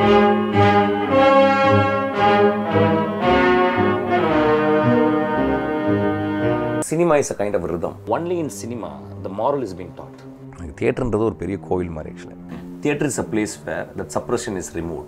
Cinema is a kind of rhythm only in cinema the moral is being that எனக்கு தியேட்டர்ன்றது ஒரு பெரிய கோவில் மாதிரி actually theatre is a place where that suppression is removed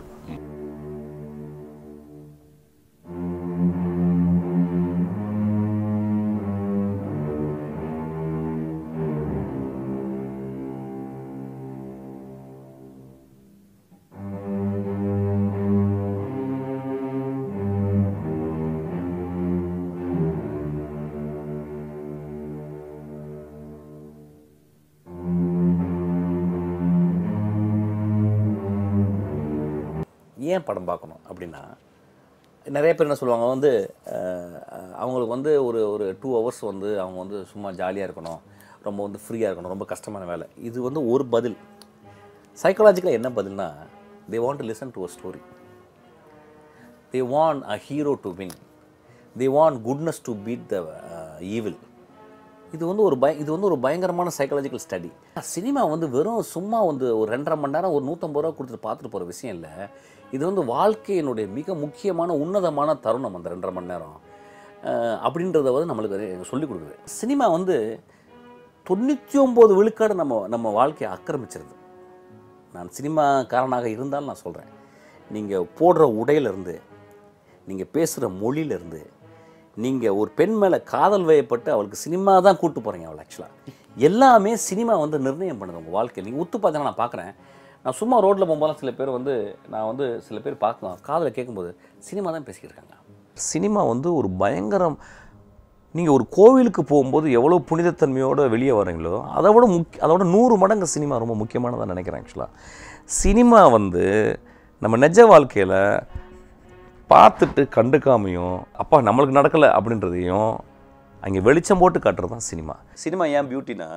ஏன் படம் பார்க்கணும் அப்படின்னா நிறைய பேர் என்ன சொல்லுவாங்க வந்து அஹ், அஹ், அவங்களுக்கு வந்து ஒரு ஒரு டூ ஹவர்ஸ் வந்து அவங்க வந்து சும்மா ஜாலியாக இருக்கணும் ரொம்ப வந்து ஃப்ரீயாக இருக்கணும் ரொம்ப கஷ்டமான வேலை இது வந்து ஒரு பதில் சைக்காலஜிக்கலாக என்ன பதில்னா they want to listen to a story they want a hero to win they want goodness to beat the evil இது வந்து ஒரு பய இது வந்து ஒரு பயங்கரமான சைக்காலஜிக்கல் ஸ்டடி சினிமா வந்து வெறும் சும்மா வந்து ஒரு ரெண்டரை மணி நேரம் ஒரு நூற்றம்பது ரூபா கொடுத்துட்டு பார்த்துட்டு போகிற விஷயம் இல்லை இது வந்து வாழ்க்கையினுடைய மிக முக்கியமான உன்னதமான தருணம் அந்த ரெண்டரை மணி நேரம் அஹ், அப்படின்றத வந்து நம்மளுக்கு சொல்லிக் கொடுக்குது சினிமா வந்து தொண்ணூற்றி ஒம்பது விழுக்காடு நம்ம நம்ம வாழ்க்கையை ஆக்கிரமிச்சிருது நான் சினிமாக்காரனாக இருந்தாலும் நான் சொல்கிறேன் நீங்கள் போடுற உடையிலேருந்து நீங்கள் பேசுகிற மொழியிலேருந்து நீங்கள் ஒரு பெண் மேலே காதல் வயப்பட்டு அவளுக்கு சினிமா தான் கூட்டு போகிறீங்க அவள் ஆக்சுவலாக எல்லாமே சினிமா வந்து நிர்ணயம் பண்ணுது உங்கள் வாழ்க்கையில் நீங்கள் உத்து பார்த்தீங்கன்னா நான் பார்க்குறேன் நான் சும்மா ரோட்டில் போகும்போது சில பேர் வந்து நான் வந்து சில பேர் பார்க்கலாம் காதலை கேட்கும்போது சினிமா தான் பேசிக்கிட்டு இருக்காங்க சினிமா வந்து ஒரு பயங்கரம் நீங்கள் ஒரு கோவிலுக்கு போகும்போது எவ்வளோ புனிதத்தன்மையோடு வெளியே வரீங்களோ அதை விட முக் அதை விட நூறு மடங்கு சினிமா ரொம்ப முக்கியமானதாக நினைக்கிறேன் ஆக்சுவலாக சினிமா வந்து நம்ம நிஜ வாழ்க்கையில் பார்த்துட்டு கண்டுக்காமையும் அப்பா நம்மளுக்கு நடக்கலை அப்படின்றதையும் அங்கே வெளிச்சம் போட்டு காட்டுறது தான் சினிமா சினிமா ஏன் பியூட்டினா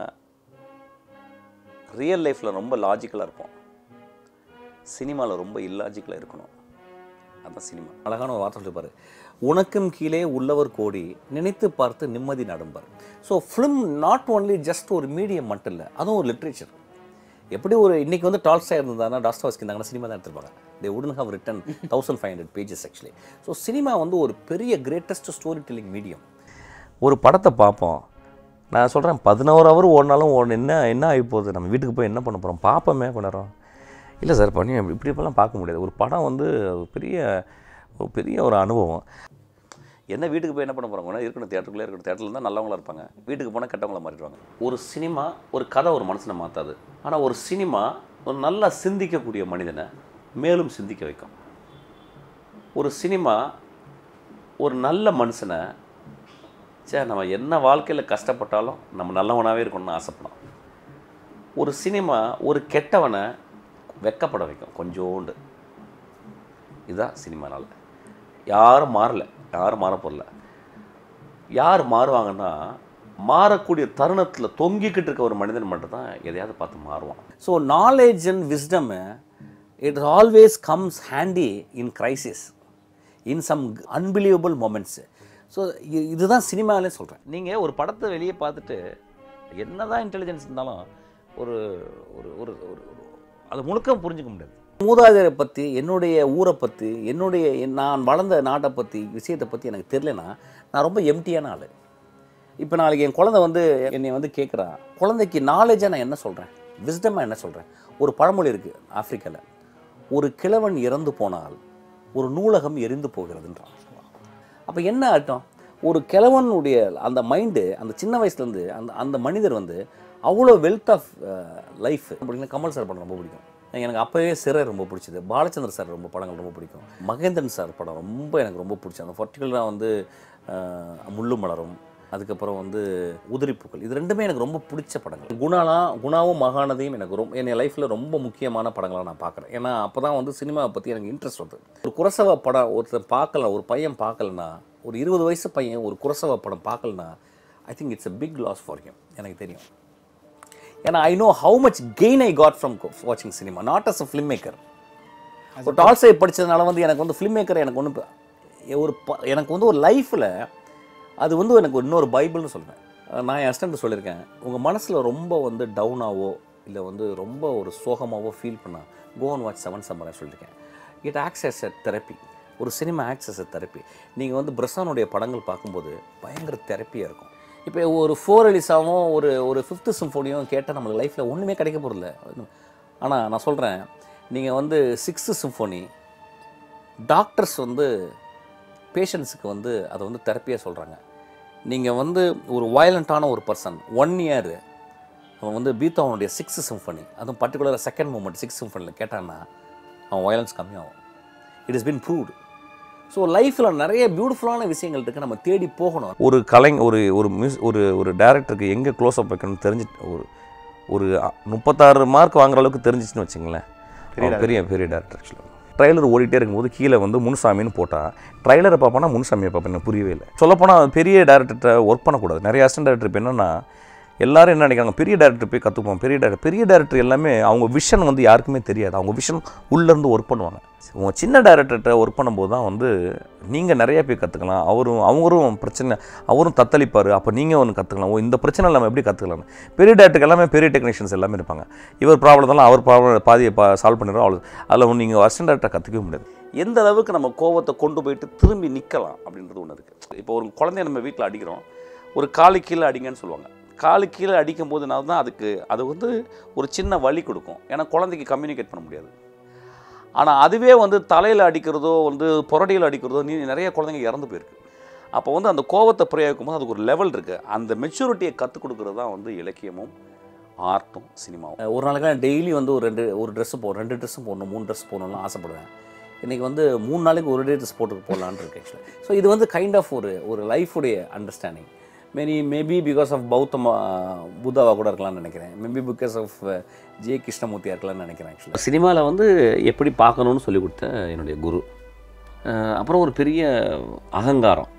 ரியல் லைஃப்பில் ரொம்ப லாஜிக்கலாக இருப்போம் சினிமாவில் ரொம்ப இல்லாஜிக்கலாக இருக்கணும் அதான் சினிமா அழகான ஒரு வார்த்தை சொல்லிப்பாரு உனக்கும் கீழே உள்ளவர் கோடி நினைத்து பார்த்து நிம்மதி நடும்பர் so film not only just ஒரு மீடியம் மட்டும் இல்லை அதுவும் ஒரு லிட்ரேச்சர் எப்படி ஒரு இன்னைக்கு வந்து டால்ஸ்டாக இருந்ததுன்னா டாஸ்டாவஸ்கி இருந்தாங்கன்னா சினிமா தான் எடுத்திருப்பாங்க தே உடன் have written thousand five hundred pages actually so cinema வந்து ஒரு பெரிய கிரேட்டஸ்ட் ஸ்டோரி டெல்லிங் மீடியம் ஒரு படத்தை பார்ப்போம் நான் சொல்கிறேன் பதினோரு ஹவர் ஓடினாலும் ஓட என்ன என்ன ஆகி போகுது நம்ம வீட்டுக்கு போய் என்ன பண்ண போகிறோம் பார்ப்போமே கொஞ்ச நேரம் இல்லை சார் பண்ணி இப்படி இப்படிலாம் பார்க்க முடியாது ஒரு படம் வந்து ஒரு பெரிய ஒரு பெரிய ஒரு அனுபவம் என்ன வீட்டுக்கு போய் என்ன பண்ண போகிறாங்க இருக்கணும் தேட்டருக்குள்ளே இருக்கணும் தேட்டரில் இருந்தால் நல்லவங்களா இருப்பாங்க வீட்டுக்கு போனால் கெட்டவங்களா மாறிடுவாங்க ஒரு சினிமா ஒரு கதை ஒரு மனுஷனை மாற்றாது ஆனால் ஒரு சினிமா ஒரு நல்லா சிந்திக்கக்கூடிய மனிதனை மேலும் சிந்திக்க வைக்கும் ஒரு சினிமா ஒரு நல்ல மனுஷனை சே நம்ம என்ன வாழ்க்கையில் கஷ்டப்பட்டாலும் நம்ம நல்லவனாகவே இருக்கணும்னு ஆசைப்படும் ஒரு சினிமா ஒரு கெட்டவனை வெக்கப்பட வைக்கும் கொஞ்சோண்டு இதுதான் சினிமானால யாரும் மாறல யாரும் மாற போகல யார் மாறுவாங்கன்னா மாறக்கூடிய தருணத்தில் தொங்கிக்கிட்டு இருக்க ஒரு மனிதன் மட்டும் தான் எதையாவது பார்த்து மாறுவான் so knowledge and wisdom it always comes handy in crisis in some unbelievable moments so இதுதான் சினிமாவிலே சொல்கிறேன் நீங்கள் ஒரு படத்தை வெளியே பார்த்துட்டு என்னதான் இன்டெலிஜென்ஸ் இருந்தாலும் ஒரு ஒரு ஒரு ஒரு ஒரு- அது முழுக்க புரிஞ்சுக்க முடியாது மூதாதையரை பற்றி என்னுடைய ஊரை பற்றி என்னுடைய நான் வளர்ந்த நாட்டை பற்றி விஷயத்தை பற்றி எனக்கு தெரியலனா நான் ரொம்ப எம்டியான ஆள் இப்போ நாளைக்கு என் குழந்தை வந்து என்னை வந்து கேட்குறா குழந்தைக்கு நாலேஜாக நான் என்ன சொல்கிறேன் விஸ்டமாக என்ன சொல்கிறேன் ஒரு பழமொழி இருக்குது ஆப்பிரிக்காவில் ஒரு கிழவன் இறந்து போனால் ஒரு நூலகம் எரிந்து போகிறதுன்றான் அப்போ என்ன அர்த்தம் ஒரு கிழவனுடைய அந்த மைண்டு அந்த சின்ன வயசுலேருந்து அந்த அந்த மனிதர் வந்து அவ்வளோ வெல்த் ஆஃப் லைஃப் அப்படின்னா கமல் சார் படம் ரொம்ப பிடிக்கும் எனக்கு அப்போவே சிறை ரொம்ப பிடிச்சது பாலச்சந்தர் சார் ரொம்ப படங்கள் ரொம்ப பிடிக்கும் மகேந்திரன் சார் படம் ரொம்ப எனக்கு ரொம்ப பிடிச்சது அந்த பர்டிகுலராக வந்து அஹ், முள்ளு மலரும் அதுக்கப்புறம் வந்து உதிரிப்பூக்கள் இது ரெண்டுமே எனக்கு ரொம்ப பிடிச்ச படங்கள் குணாலாம் குணாவும் மகாநதியும் எனக்கு ரொம்ப என் லைஃப்பில் ரொம்ப முக்கியமான படங்களாக நான் பார்க்குறேன் ஏன்னா அப்போ தான் வந்து சினிமாவை பற்றி எனக்கு இன்ட்ரெஸ்ட் வருது ஒரு குரசவ படம் ஒருத்தர் பார்க்கல ஒரு பையன் பார்க்கலனா ஒரு இருபது வயசு பையன் ஒரு குரசவ படம் பார்க்கலனா I think it's a big loss for him எனக்கு தெரியும் ஏன்னா I know how much gain I got from வாட்சிங் cinema not as a film maker ஒரு டால்சை படித்ததுனால வந்து எனக்கு வந்து ஃபிலிம் மேக்கர் எனக்கு ஒன்று ஒரு ப- எனக்கு வந்து ஒரு லைஃப்பில் அது வந்து எனக்கு இன்னொரு பைபிள்னு சொல்கிறேன் நான் என் அஸ்டண்ட் சொல்லியிருக்கேன் உங்கள் மனசில் ரொம்ப வந்து டவுனாவோ இல்லை வந்து ரொம்ப ஒரு சோகமாவோ ஃபீல் பண்ணா go and watch Seven Samurai சொல்லியிருக்கேன் it acts as a therapy ஒரு cinema acts as a therapy நீங்கள் வந்து பிரசானுடைய படங்கள் பார்க்கும்போது பயங்கர தெரப்பியாக இருக்கும் இப்போ ஒரு ஃபோர் எலிசாவும் ஒரு ஒரு ஃபிஃப்த்து சிம்ஃபோனியும் கேட்டால் நம்மளுக்கு லைஃப்பில் ஒன்றுமே கிடைக்க போகிறதில்ல ஆனால் நான் சொல்கிறேன் நீங்கள் வந்து சிக்ஸ்த்து சிம்ஃபோனி டாக்டர்ஸ் வந்து பேஷண்ட்ஸுக்கு வந்து அதை வந்து தெரப்பியாக சொல்கிறாங்க நீங்கள் வந்து ஒரு வயலண்ட்டான ஒரு பர்சன் ஒன் இயர் அவன் வந்து பீத்தோவனுடைய சிக்ஸ் சிம்ஃபனி அதுவும் பர்டிகுலராக செகண்ட் மூமெண்ட் சிக்ஸ் சிம்ஃபனியில் கேட்டான்னா அவன் வயலன்ஸ் கம்மியாகும் it is been proved so லைஃப்பில் நிறைய பியூட்டிஃபுல்லான விஷயங்கள் இருக்குது நம்ம தேடி போகணும் ஒரு கலைஞ ஒரு ஒரு மியூஸ் ஒரு ஒரு டேரக்டருக்கு எங்கே க்ளோஸ் அப் வைக்கணும்னு தெரிஞ்சு ஒரு ஒரு அ- முப்பத்தாறு மார்க் வாங்குற அளவுக்கு தெரிஞ்சிச்சுன்னு வச்சுங்களேன் அவன் பெரிய பெரிய டேரக்டர் ஆக்சுவலாக ட்ரைலர் ஓடிட்டே இருக்கும்போது கீழே வந்து முனுசாமின்னு போட்டால் ட்ரைலரை பார்ப்போன்னா முனுசாமியை பார்ப்பேன் எனக்கு புரியவே இல்லை சொல்லப்போனால் பெரிய டேரக்டர்கிட்ட ஒர்க் பண்ணக்கூடாது நிறைய அசிஸ்டன்ட் டேரக்டர் இப்போ என்னென்னா எல்லாரும் என்ன நினைக்கிறாங்க பெரிய டேரக்டர் போய் கற்றுப்போம் பெரிய டேரக்டர் பெரிய டேரக்டர் எல்லாமே அவங்க விஷன் வந்து யாருக்குமே தெரியாது அவங்க விஷன் உள்ளேருந்து ஒர்க் பண்ணுவாங்க உங்கள் சின்ன டேரக்டர்கிட்ட ஒர்க் பண்ணும்போது தான் வந்து நீங்கள் நிறைய போய் கற்றுக்கலாம் அவரும் அவரும் பிரச்சனை அவரும் தத்தளிப்பார் அப்போ நீங்கள் ஒன்று கற்றுக்கலாம் ஓ இந்த பிரச்சனை நம்ம எப்படி கற்றுக்கலாம் பெரிய டேரக்டருக்கு எல்லாமே பெரிய டெக்னீஷியன்ஸ் எல்லாமே இருப்பாங்க இவர் ப்ராப்ளத்தெல்லாம் அவர் ப்ராப்ளம் பாதியை பா சால்வ் பண்ணிடுறோம் அவ்வளோ அதில் நீங்கள் அசிஸ்டன்ட் டேரக்டர் கற்றுக்கவே முடியாது எந்த அளவுக்கு நம்ம கோவத்தை கொண்டு போயிட்டு திரும்பி நிற்கலாம் அப்படின்றது ஒன்று இருக்குது இப்போ ஒரு குழந்தைய நம்ம வீட்டில் அடிக்கிறோம் ஒரு காலு கீழே அடிங்கன்னு சொல்லுவாங்க காலு கீழே அடிக்கும் போது நான் தான் அதுக்கு அது வந்து ஒரு சின்ன வலி கொடுக்கும் ஏன்னா குழந்தைக்கு கம்யூனிகேட் பண்ண முடியாது ஆனால் அதுவே வந்து தலையில் அடிக்கிறதோ வந்து புரடியில் அடிக்கிறதோ நீ நிறைய குழந்தைங்க இறந்து போயிருக்கு அப்போ வந்து அந்த கோவத்தை பிரயோகிக்கும் போது அதுக்கு ஒரு லெவல் இருக்குது அந்த மெச்சூரிட்டியை கற்றுக் கொடுக்குறது தான் வந்து இலக்கியமும் ஆர்ட்டும் சினிமாவும் ஒரு நாளைக்கு டெய்லி வந்து ஒரு ரெண்டு ஒரு ட்ரெஸ்ஸு போடணும் ரெண்டு ட்ரெஸ்ஸும் போடணும் மூணு ட்ரெஸ் போடணும்லாம் ஆசைப்படுவேன் இன்றைக்கி வந்து மூணு நாளைக்கு ஒரு டே ட்ரெஸ் போட்டு போடலான்னு இருக்கு ஆக்சுவலாக ஸோ இது வந்து கைண்ட் ஆஃப் ஒரு ஒரு லைஃபுடைய understanding maybe maybe because of பௌத்தம் புத்தாவா கூட இருக்கலாம்னு நினைக்கிறேன் மேபி பிகாஸ் ஆஃப் ஜே கிருஷ்ணமூர்த்தியாக இருக்கலாம்னு நினைக்கிறேன் ஆக்சுவலாக சினிமாவில் வந்து எப்படி பார்க்கணும்னு சொல்லி கொடுத்த என்னுடைய குரு அஹ் அப்புறம் ஒரு பெரிய அகங்காரம்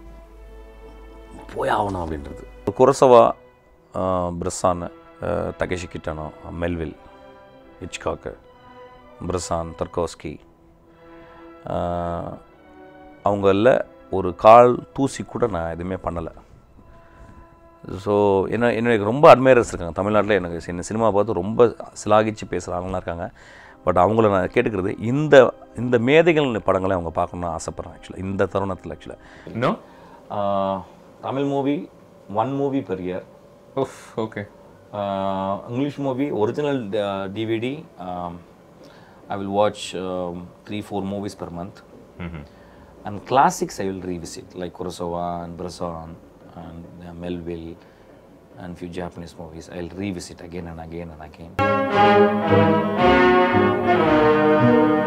போய் ஆகணும் அப்படின்றது குரசவா பிரசான் தகேஷி கிட்டானோ மெல்வில் ஹிச்காக்கு பிரசான் தர்கோஸ்கி அவங்கள ஒரு கால் தூசி கூட நான் எதுவுமே பண்ணலை ஸோ என்ன எனக்கு ரொம்ப அட்மைரர்ஸ் இருக்காங்க தமிழ்நாட்டில் எனக்கு சின்ன சினிமா பார்த்து ரொம்ப சிலாகிச்சு பேசுகிறவங்களாம் இருக்காங்க பட் அவங்கள நான் கேட்டுக்கிறது இந்த இந்த மேதைகள் படங்களை அவங்க பார்க்கணும்னு ஆசைப்பட்றேன் ஆக்சுவலாக இந்த தருணத்தில் ஆக்சுவலாக இன்னும் Tamil movie one movie per year of okay English movie original DVD I will watch three four movies per month and classics I will revisit like Kurosawa and Bresson and Melville and few Japanese movies. I'll revisit again and again and again.